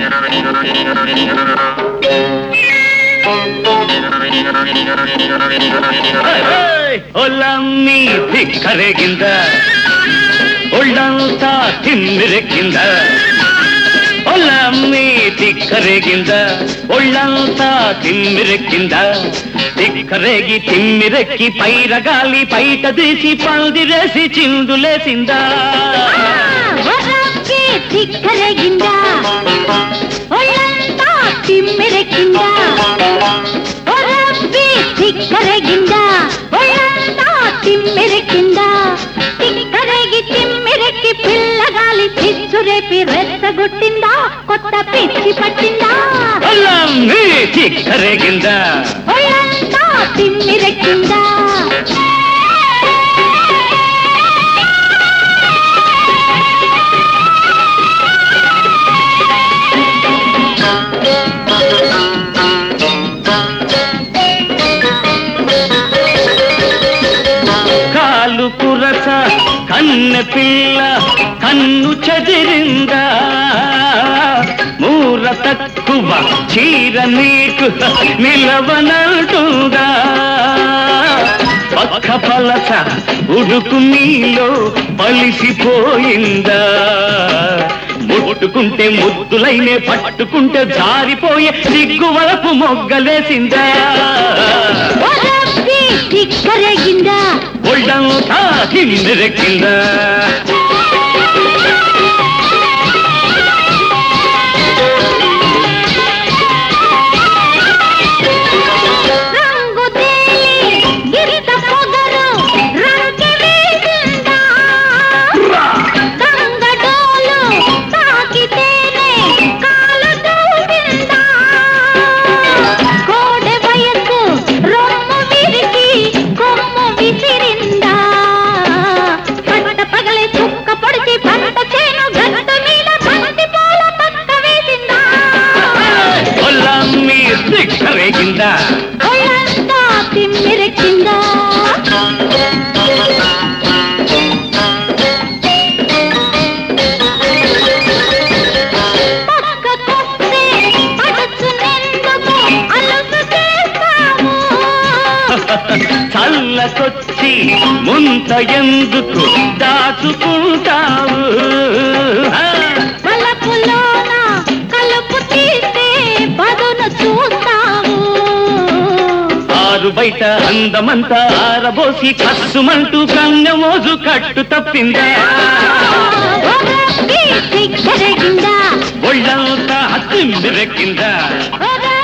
ಒಲ್ಲಮ್ಮಿ ತಿಕ್ಕರೆಗಿಂದ ಒಳ್ಳಂತ ತಿಮ್ಮಿರಕ್ಕಿಂದ ಒಲ್ಲಮ್ಮಿ ತಿಕ್ಕರೆಗಿಂದ ಒಳ್ಳಂತ ತಿಮ್ಮಿರಕ್ಕಿಂದ తిక్కరేగి తిమ్మిరెక్కి పైరగాలి బయట తీసి పందిరేసి చిందులేసిందా వరಕ್ಕೆ ತಿಕ್ಕರಗಿಂದ ಒಳ್ಳಂತ ತಿಮ್ಮಿರಕ್ಕಿಂದ వరಕ್ಕೆ తిక్కరగింద ఒళ్ళంత తిమ్మిరక్కింద తిక్కరగి తిమ్మిరెక్కి పిల్లగాలి చిచ్చురేపి రెచ్చగొట్టిందా కొత్త పిచ్చి పట్టిందా ఒల్లమ్మి తిక్కరేగింద ఒళ్ళంతా తిమ్మిరెక్కిందా కాలు కురస కన్నె పిల్ల కన్ను చెదిరిందా మూర తక్కువ చీర నీకు నిలవనంటుందా పక్క పలస ఉడుకు నీలో పలిసిపోయిందా ముట్టుకుంటే ముద్దులైనే పట్టుకుంటే జారిపోయే సిగ్గు వలపు మొగ్గలేసిందా వరಕ್ಕೆ తిక్కరగిందా ఒళ్ళంతా కిందెక్కిందా రంగు తేలి గిరిత పొగరు రంకె వేసిందా గంగడోలు తాకితేనే కాలు దూసిందా కోడె వయసు రొమ్ము విరిగి కొమ్ము విసిరిందా పట్ట పగలే చుక్క పొడిచి పంట చేను గట్ట మీద బంతి పూల పక్క వేసిందా ఒళ్ళమ్మి దిక్కరేగిందా ఒళ్ళంతా తిమ్మిరెక్కిందా పక్కకొస్తే పడుచునెందుకు అలుసు చేస్తావు చల్లకొచ్చి ముంత ఎందుకు దాచుకుంటావు ఆ, వలపులోన కలుపు తీస్తే పదును చూస్తావు ఆరు బయట అందమంతా ఆరబోసి కస్సుమంటూ కన్య మోజు కట్టు తప్పిందా ఒరబ్బి తిక్కరగిందా ఒళ్ళంతా తిమ్మిరెక్కిందా ఒర